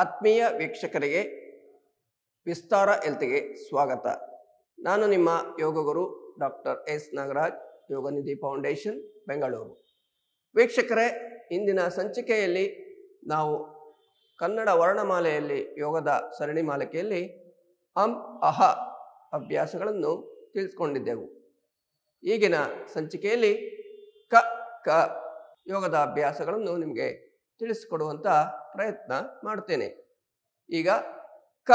ಆತ್ಮೀಯ ವೀಕ್ಷಕರಿಗೆ ವಿಸ್ತಾರ ಹೆಲ್ತ್ಗೆ ಸ್ವಾಗತ ನಾನು ನಿಮ್ಮ ಯೋಗ ಗುರು doctor S Nagaraj Yoganidhi foundation Bengaluru ವೀಕ್ಷಕರೇ ಇಂದಿನ ಸಂಚಿಕೆಯಲ್ಲಿ ನಾವು ಕನ್ನಡ ವರ್ಣಮಾಲೆಯಲ್ಲಿ ಯೋಗದ ಸರಣಿ ಮಾಲಿಕೆಯಲ್ಲಿ ಅಂ ಅಹ ಅಭ್ಯಾಸಗಳನ್ನು ತಿಳಿಸ್ಕೊಂಡಿದ್ದೆವು ಈಗಿನ ಸಂಚಿಕೆಯಲ್ಲಿ ಕ ಕ ಯೋಗದ ಅಭ್ಯಾಸಗಳನ್ನು ನಿಮಗೆ ತಿಳಿಸಿಕೊಡುವಂಥ ಪ್ರಯತ್ನ ಮಾಡ್ತೇನೆ ಈಗ ಕ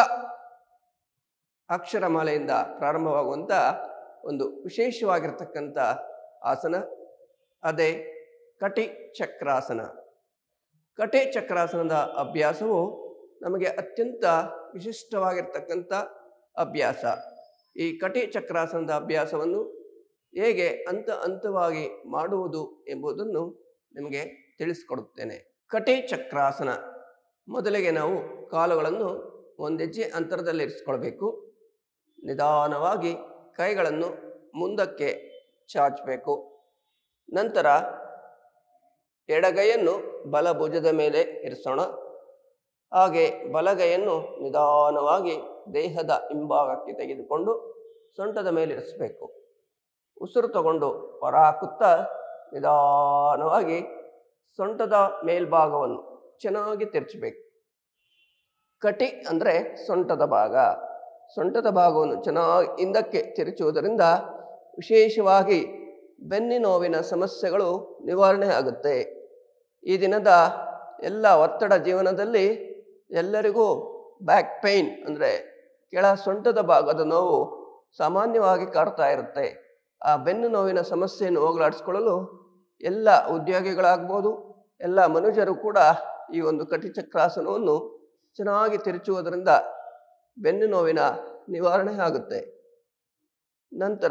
ಅಕ್ಷರಮಾಲೆಯಿಂದ ಪ್ರಾರಂಭವಾಗುವಂಥ ಒಂದು ವಿಶೇಷವಾಗಿರ್ತಕ್ಕಂಥ ಆಸನ ಅದೇ ಕಟಿ ಚಕ್ರಾಸನ ಕಟಿ ಚಕ್ರಾಸನದ ಅಭ್ಯಾಸವು ನಮಗೆ ಅತ್ಯಂತ ವಿಶಿಷ್ಟವಾಗಿರ್ತಕ್ಕಂಥ ಅಭ್ಯಾಸ ಈ ಕಟಿ ಚಕ್ರಾಸನದ ಅಭ್ಯಾಸವನ್ನು ಹೇಗೆ ಹಂತ ಹಂತವಾಗಿ ಮಾಡುವುದು ಎಂಬುದನ್ನು ನಿಮಗೆ ತಿಳಿಸ್ಕೊಡುತ್ತೇನೆ ಕಟಿ ಚಕ್ರಾಸನ ಮೊದಲಿಗೆ ನಾವು ಕಾಲುಗಳನ್ನು ಒಂದೆಜ್ಜೆ ಅಂತರದಲ್ಲಿ ಇರಿಸ್ಕೊಳ್ಬೇಕು ನಿಧಾನವಾಗಿ ಕೈಗಳನ್ನು ಮುಂದಕ್ಕೆ ಚಾಚಬೇಕು ನಂತರ ಎಡಗೈಯನ್ನು ಬಲ ಭುಜದ ಮೇಲೆ ಇರಿಸೋಣ ಹಾಗೆ ಬಲಗೈಯನ್ನು ನಿಧಾನವಾಗಿ ದೇಹದ ಹಿಂಭಾಗಕ್ಕೆ ತೆಗೆದುಕೊಂಡು ಸೊಂಟದ ಮೇಲೆ ಇರಿಸಬೇಕು ಉಸಿರು ತಗೊಂಡು ಹೊರ ಹಾಕುತ್ತಾ ನಿಧಾನವಾಗಿ ಸೊಂಟದ ಮೇಲ್ಭಾಗವನ್ನು ಚೆನ್ನಾಗಿ ತಿರ್ಚಬೇಕು ಕಟಿ ಅಂದರೆ ಸೊಂಟದ ಭಾಗ ಸೊಂಟದ ಭಾಗವನ್ನು ಚೆನ್ನಾಗಿ ಹಿಂದಕ್ಕೆ ತಿರುಚುವುದರಿಂದ ವಿಶೇಷವಾಗಿ ಬೆನ್ನಿ ನೋವಿನ ಸಮಸ್ಯೆಗಳು ನಿವಾರಣೆ ಆಗುತ್ತೆ ಈ ದಿನದ ಎಲ್ಲ ಒತ್ತಡ ಜೀವನದಲ್ಲಿ ಎಲ್ಲರಿಗೂ ಬ್ಯಾಕ್ ಪೈನ್ ಅಂದರೆ ಕೆಳ ಸೊಂಟದ ಭಾಗದ ನೋವು ಸಾಮಾನ್ಯವಾಗಿ ಕಾಡ್ತಾ ಇರುತ್ತೆ ಆ ಬೆನ್ನು ನೋವಿನ ಸಮಸ್ಯೆಯನ್ನು ಹೋಗಲಾಡಿಸ್ಕೊಳ್ಳಲು ಎಲ್ಲ ಉದ್ಯೋಗಿಗಳಾಗ್ಬೋದು ಎಲ್ಲ ಮನುಷ್ಯರು ಕೂಡ ಈ ಒಂದು ಕಟಿಚಕ್ರಾಸನವನ್ನು ಚೆನ್ನಾಗಿ ತಿರುಚುವುದರಿಂದ ಬೆನ್ನು ನೋವಿನ ನಿವಾರಣೆ ಆಗುತ್ತೆ ನಂತರ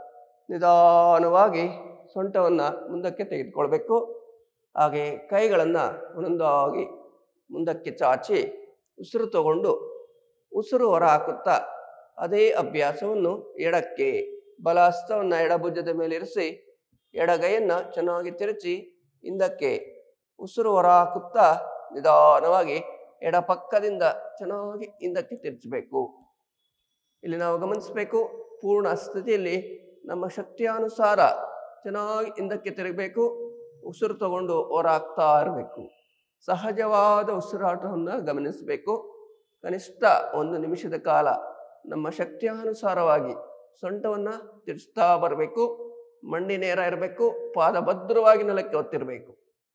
ನಿಧಾನವಾಗಿ ಸೊಂಟವನ್ನು ಮುಂದಕ್ಕೆ ತೆಗೆದುಕೊಳ್ಬೇಕು ಹಾಗೆ ಕೈಗಳನ್ನು ಒಂದೊಂದಾಗಿ ಮುಂದಕ್ಕೆ ಚಾಚಿ ಉಸಿರು ತಗೊಂಡು ಉಸಿರು ಹೊರ ಹಾಕುತ್ತಾ ಅದೇ ಅಭ್ಯಾಸವನ್ನು ಎಡಕ್ಕೆ ಬಲಹಸ್ತವನ್ನು ಎಡಭುಜದ ಮೇಲೆ ಇರಿಸಿ ಎಡಗೈಯನ್ನು ಚೆನ್ನಾಗಿ ತಿರುಚಿ ಹಿಂದಕ್ಕೆ ಉಸಿರು ಹೊರ ಹಾಕುತ್ತಾ ನಿಧಾನವಾಗಿ ಎಡ ಪಕ್ಕದಿಂದ ಚೆನ್ನಾಗಿ ಹಿಂದಕ್ಕೆ ತಿರುಚಬೇಕು ಇಲ್ಲಿ ನಾವು ಗಮನಿಸಬೇಕು ಪೂರ್ಣ ಸ್ಥಿತಿಯಲ್ಲಿ ನಮ್ಮ ಶಕ್ತಿಯಾನುಸಾರ ಚೆನ್ನಾಗಿ ಹಿಂದಕ್ಕೆ ತಿರುಗಬೇಕು ಉಸಿರು ತಗೊಂಡು ಹೊರಾಗ್ತಾ ಇರಬೇಕು ಸಹಜವಾದ ಉಸಿರಾಟವನ್ನು ಗಮನಿಸಬೇಕು ಕನಿಷ್ಠ ಒಂದು ನಿಮಿಷದ ಕಾಲ ನಮ್ಮ ಶಕ್ತಿಯಾನುಸಾರವಾಗಿ ಸೊಂಟವನ್ನು ತಿರ್ಸ್ತಾ ಬರಬೇಕು ಮಂಡಿ ನೇರ ಇರಬೇಕು ಪಾದ ಭದ್ರವಾಗಿ ನೆಲಕ್ಕೆ ಒತ್ತಿರಬೇಕು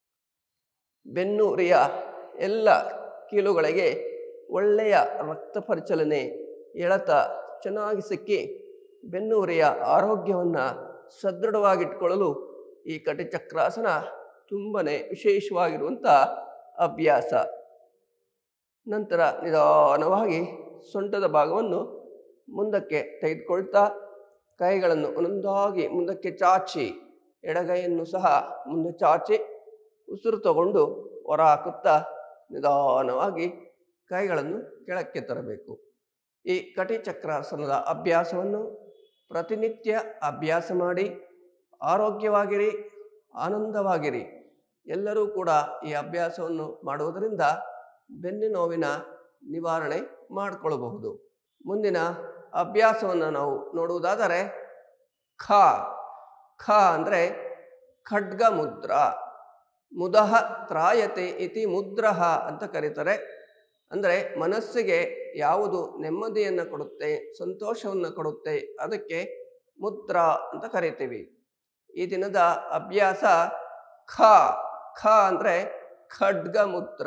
ಬೆನ್ನುರಿಯ ಎಲ್ಲ ಕೀಲುಗಳಿಗೆ ಒಳ್ಳೆಯ ರಕ್ತ ಪರಿಚಲನೆ ಎಳೆತ ಚೆನ್ನಾಗಿ ಸಿಕ್ಕಿ ಬೆನ್ನುರಿಯ ಆರೋಗ್ಯವನ್ನು ಸದೃಢವಾಗಿಟ್ಕೊಳ್ಳಲು ಈ ಕಟಿಚಕ್ರಾಸನ ತುಂಬನೇ ವಿಶೇಷವಾಗಿರುವಂಥ ಅಭ್ಯಾಸ ನಂತರ ನಿಧಾನವಾಗಿ ಸೊಂಟದ ಭಾಗವನ್ನು ಮುಂದಕ್ಕೆ ತೆಗೆದುಕೊಳ್ತಾ ಕೈಗಳನ್ನು ಒಂದೊಂದಾಗಿ ಮುಂದಕ್ಕೆ ಚಾಚಿ ಎಡಗೈಯನ್ನು ಸಹ ಮುಂದೆ ಚಾಚಿ ಉಸಿರು ತಗೊಂಡು ಹೊರ ಹಾಕುತ್ತಾ ನಿಧಾನವಾಗಿ ಕೈಗಳನ್ನು ಕೆಳಕ್ಕೆ ತರಬೇಕು ಈ ಕಟಿಚಕ್ರಾಸನದ ಅಭ್ಯಾಸವನ್ನು ಪ್ರತಿನಿತ್ಯ ಅಭ್ಯಾಸ ಮಾಡಿ ಆರೋಗ್ಯವಾಗಿರಿ ಆನಂದವಾಗಿರಿ ಎಲ್ಲರೂ ಕೂಡ ಈ ಅಭ್ಯಾಸವನ್ನು ಮಾಡುವುದರಿಂದ ಬೆನ್ನು ನೋವಿನ ನಿವಾರಣೆ ಮಾಡಿಕೊಳ್ಳಬಹುದು ಮುಂದಿನ ಅಭ್ಯಾಸವನ್ನು ನಾವು ನೋಡುವುದಾದರೆ ಖ ಖ ಅಂದರೆ ಖಡ್ಗ ಮುದ್ರ ಮುದಹ ತ್ರಾಯತೆ ಇತಿ ಮುದ್ರಹ ಅಂತ ಕರೀತಾರೆ ಅಂದರೆ ಮನಸ್ಸಿಗೆ ಯಾವುದು ನೆಮ್ಮದಿಯನ್ನು ಕೊಡುತ್ತೆ ಸಂತೋಷವನ್ನು ಕೊಡುತ್ತೆ ಅದಕ್ಕೆ ಮುದ್ರ ಅಂತ ಕರಿತೀವಿ ಈ ದಿನದ ಅಭ್ಯಾಸ ಖ ಖ ಅಂದರೆ ಖಡ್ಗ ಮುದ್ರ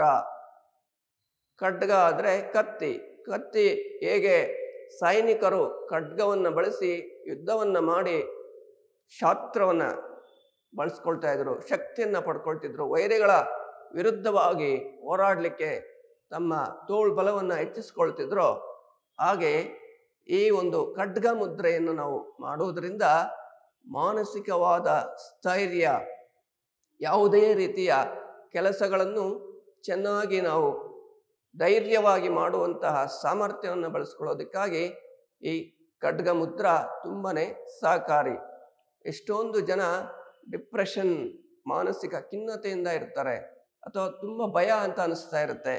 ಖಡ್ಗ ಅಂದರೆ ಕತ್ತಿ ಕತ್ತಿ ಹೇಗೆ ಸೈನಿಕರು ಖಡ್ಗವನ್ನು ಬಳಸಿ ಯುದ್ಧವನ್ನು ಮಾಡಿ ಶಾಸ್ತ್ರವನ್ನು ಬಳಸ್ಕೊಳ್ತಾ ಇದ್ರು ಶಕ್ತಿಯನ್ನು ಪಡ್ಕೊಳ್ತಿದ್ರು ವೈರಿಗಳ ವಿರುದ್ಧವಾಗಿ ಹೋರಾಡಲಿಕ್ಕೆ ತಮ್ಮ ತೋಳು ಬಲವನ್ನು ಹೆಚ್ಚಿಸ್ಕೊಳ್ತಿದ್ರು ಹಾಗೆ ಈ ಒಂದು ಖಡ್ಗ ಮುದ್ರೆಯನ್ನು ನಾವು ಮಾಡುವುದರಿಂದ ಮಾನಸಿಕವಾದ ಸ್ಥೈರ್ಯ ಯಾವುದೇ ರೀತಿಯ ಕೆಲಸಗಳನ್ನು ಚೆನ್ನಾಗಿ ನಾವು ಧೈರ್ಯವಾಗಿ ಮಾಡುವಂತಹ ಸಾಮರ್ಥ್ಯವನ್ನು ಬಳಸ್ಕೊಳ್ಳೋದಕ್ಕಾಗಿ ಈ ಖಡ್ಗ ಮುದ್ರ ತುಂಬನೇ ಸಹಕಾರಿ ಎಷ್ಟೊಂದು ಜನ ಡಿಪ್ರೆಷನ್ ಮಾನಸಿಕ ಖಿನ್ನತೆಯಿಂದ ಇರ್ತಾರೆ ಅಥವಾ ತುಂಬ ಭಯ ಅಂತ ಅನಿಸ್ತಾ ಇರುತ್ತೆ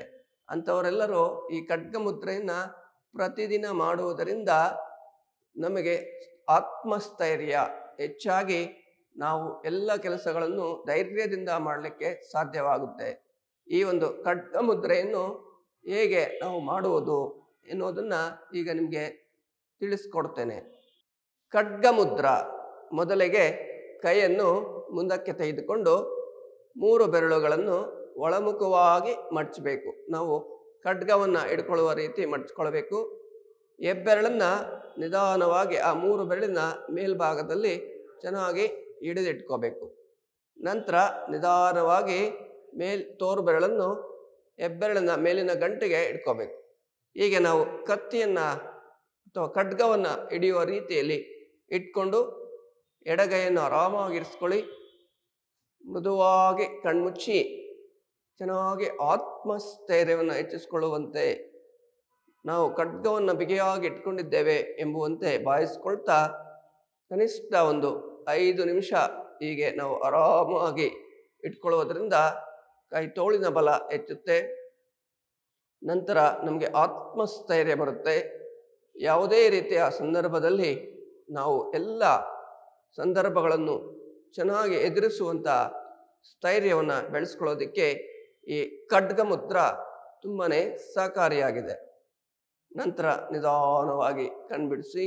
ಅಂಥವರೆಲ್ಲರೂ ಈ ಖಡ್ಗ ಮುದ್ರೆಯನ್ನ ಪ್ರತಿದಿನ ಮಾಡುವುದರಿಂದ ನಮಗೆ ಆತ್ಮಸ್ಥೈರ್ಯ ಹೆಚ್ಚಾಗಿ ನಾವು ಎಲ್ಲ ಕೆಲಸಗಳನ್ನು ಧೈರ್ಯದಿಂದ ಮಾಡಲಿಕ್ಕೆ ಸಾಧ್ಯವಾಗುತ್ತೆ ಈ ಒಂದು ಖಡ್ಗ ಮುದ್ರೆಯನ್ನು ಹೇಗೆ ನಾವು ಮಾಡುವುದು ಎನ್ನುವುದನ್ನ ಈಗ ನಿಮಗೆ ತಿಳಿಸ್ಕೊಡ್ತೇನೆ ಖಡ್ಗ ಮುದ್ರ ಮೊದಲಿಗೆ ಕೈಯನ್ನು ಮುಂದಕ್ಕೆ ತೆಗೆದುಕೊಂಡು ಮೂರು ಬೆರಳುಗಳನ್ನು ಒಳಮುಖವಾಗಿ ಮಡಚಬೇಕು ನಾವು ಖಡ್ಗವನ್ನು ಹಿಡ್ಕೊಳ್ಳುವ ರೀತಿ ಮಡಚ್ಕೊಳ್ಬೇಕು ಹೆಬ್ಬೆರಳನ್ನ ನಿಧಾನವಾಗಿ ಆ ಮೂರು ಬೆರಳಿನ ಮೇಲ್ಭಾಗದಲ್ಲಿ ಚೆನ್ನಾಗಿ ಹಿಡಿದಿಟ್ಕೋಬೇಕು ನಂತರ ನಿಧಾನವಾಗಿ ಮೇಲ್ ತೋರು ಬೆರಳನ್ನು ಹೆಬ್ಬೆರಳಿನ ಮೇಲಿನ ಗಂಟೆಗೆ ಇಟ್ಕೋಬೇಕು ಹೀಗೆ ನಾವು ಕತ್ತಿಯನ್ನು ಅಥವಾ ಖಡ್ಗವನ್ನು ಹಿಡಿಯುವ ರೀತಿಯಲ್ಲಿ ಇಟ್ಕೊಂಡು ಎಡಗೈಯನ್ನು ಆರಾಮಾಗಿ ಇರಿಸ್ಕೊಳ್ಳಿ ಮೃದುವಾಗಿ ಕಣ್ಮುಚ್ಚಿ ಚೆನ್ನಾಗಿ ಆತ್ಮಸ್ಥೈರ್ಯವನ್ನು ಹೆಚ್ಚಿಸಿಕೊಳ್ಳುವಂತೆ ನಾವು ಖಡ್ಗವನ್ನು ಬಿಗಿಯಾಗಿ ಇಟ್ಕೊಂಡಿದ್ದೇವೆ ಎಂಬುವಂತೆ ಭಾವಿಸ್ಕೊಳ್ತಾ ಕನಿಷ್ಠ ಒಂದು ಐದು ನಿಮಿಷ ಹೀಗೆ ನಾವು ಆರಾಮಾಗಿ ಇಟ್ಕೊಳ್ಳುವುದರಿಂದ ಕೈ ತೋಳಿನ ಬಲ ಹೆಚ್ಚುತ್ತೆ ನಂತರ ನಮಗೆ ಆತ್ಮಸ್ಥೈರ್ಯ ಬರುತ್ತೆ ಯಾವುದೇ ರೀತಿಯ ಸಂದರ್ಭದಲ್ಲಿ ನಾವು ಎಲ್ಲ ಸಂದರ್ಭಗಳನ್ನು ಚೆನ್ನಾಗಿ ಎದುರಿಸುವಂಥ ಸ್ಥೈರ್ಯವನ್ನು ಬೆಳೆಸ್ಕೊಳ್ಳೋದಕ್ಕೆ ಈ ಖಡ್ಗ ಮುದ್ರ ತುಂಬಾ ಸಹಕಾರಿಯಾಗಿದೆ ನಂತರ ನಿಧಾನವಾಗಿ ಕಣ್ಬಿಡಿಸಿ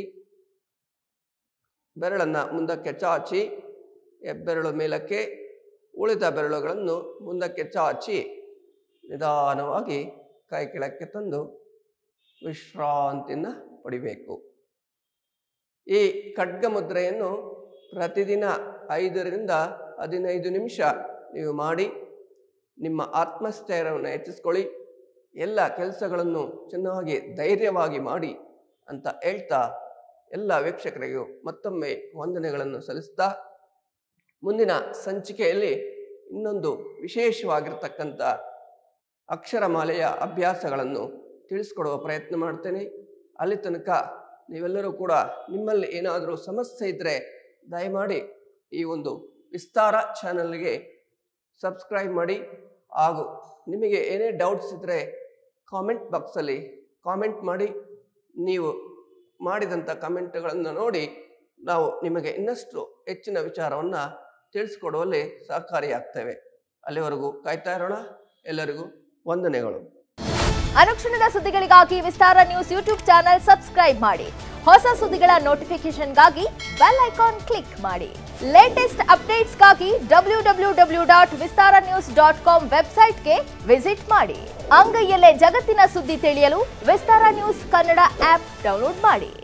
ಬೆರಳನ್ನು ಮುಂದಕ್ಕೆ ಚಾಚಿ ಹೆಬ್ಬೆರಳು ಮೇಲಕ್ಕೆ ಉಳಿದ ಬೆರಳುಗಳನ್ನು ಮುಂದಕ್ಕೆ ಚಾಚಿ ನಿಧಾನವಾಗಿ ಕೈ ಕೆಳಕ್ಕೆ ತಂದು ವಿಶ್ರಾಂತಿನ ಪಡಿಬೇಕು ಈ ಖಡ್ಗ ಮುದ್ರೆಯನ್ನು ಪ್ರತಿದಿನ ಐದರಿಂದ ಹದಿನೈದು ನಿಮಿಷ ನೀವು ಮಾಡಿ ನಿಮ್ಮ ಆತ್ಮಸ್ಥೈರ್ಯವನ್ನು ಹೆಚ್ಚಿಸ್ಕೊಳ್ಳಿ ಎಲ್ಲ ಕೆಲಸಗಳನ್ನು ಚೆನ್ನಾಗಿ ಧೈರ್ಯವಾಗಿ ಮಾಡಿ ಅಂತ ಹೇಳ್ತಾ ಎಲ್ಲ ವೀಕ್ಷಕರಿಗೂ ಮತ್ತೊಮ್ಮೆ ವಂದನೆಗಳನ್ನು ಸಲ್ಲಿಸ್ತಾ ಮುಂದಿನ ಸಂಚಿಕೆಯಲ್ಲಿ ಇನ್ನೊಂದು ವಿಶೇಷವಾಗಿರ್ತಕ್ಕಂಥ ಅಕ್ಷರಮಾಲೆಯ ಅಭ್ಯಾಸಗಳನ್ನು ತಿಳಿಸ್ಕೊಡುವ ಪ್ರಯತ್ನ ಮಾಡ್ತೇನೆ ಅಲ್ಲಿ ತನಕ ನೀವೆಲ್ಲರೂ ಕೂಡ ನಿಮ್ಮಲ್ಲಿ ಏನಾದರೂ ಸಮಸ್ಯೆ ಇದ್ದರೆ ದಯಮಾಡಿ ಈ ಒಂದು ವಿಸ್ತಾರ ಚಾನಲ್ಗೆ ಸಬ್ಸ್ಕ್ರೈಬ್ ಮಾಡಿ ಹಾಗೂ ನಿಮಗೆ ಏನೇ ಡೌಟ್ಸ್ ಇದ್ದರೆ ಕಾಮೆಂಟ್ ಬಾಕ್ಸಲ್ಲಿ ಕಾಮೆಂಟ್ ಮಾಡಿ ನೀವು ಮಾಡಿದಂಥ ಕಮೆಂಟ್ಗಳನ್ನು ನೋಡಿ ನಾವು ನಿಮಗೆ ಇನ್ನಷ್ಟು ಹೆಚ್ಚಿನ ವಿಚಾರವನ್ನು ತಿಳಿಸ್ಕೊಡುವಲ್ಲಿ ಸಹಕಾರಿಯಾಗ್ತೇವೆ ಅಲ್ಲಿವರೆಗೂ ಕಾಯ್ತಾ ಇರೋಣ ಎಲ್ಲರಿಗೂ ವಂದನೆಗಳು ಅನುಕ್ಷಣದ ಸುದ್ದಿಗಳಿಗಾಗಿ Vistara news YouTube channel subscribe ಮಾಡಿ ಹೊಸ ಸುದ್ದಿಗಳ ನೋಟಿಫಿಕೇಶನ್ಗಾಗಿ ಬೆಲ್ ಐಕಾನ್ ಕ್ಲಿಕ್ ಮಾಡಿ ಲೇಟೆಸ್ಟ್ ಅಪ್ಡೇಟ್ಸ್ಗಾಗಿ W W W dot Vistara news dot com ವೆಬ್ಸೈಟ್ಗೆ ವಿಸಿಟ್ ಮಾಡಿ ಅಂಗೈಯಲ್ಲೇ ಜಗತ್ತಿನ ಸುದ್ದಿ ತಿಳಿಯಲು Vistara news Kannada app download ಮಾಡಿ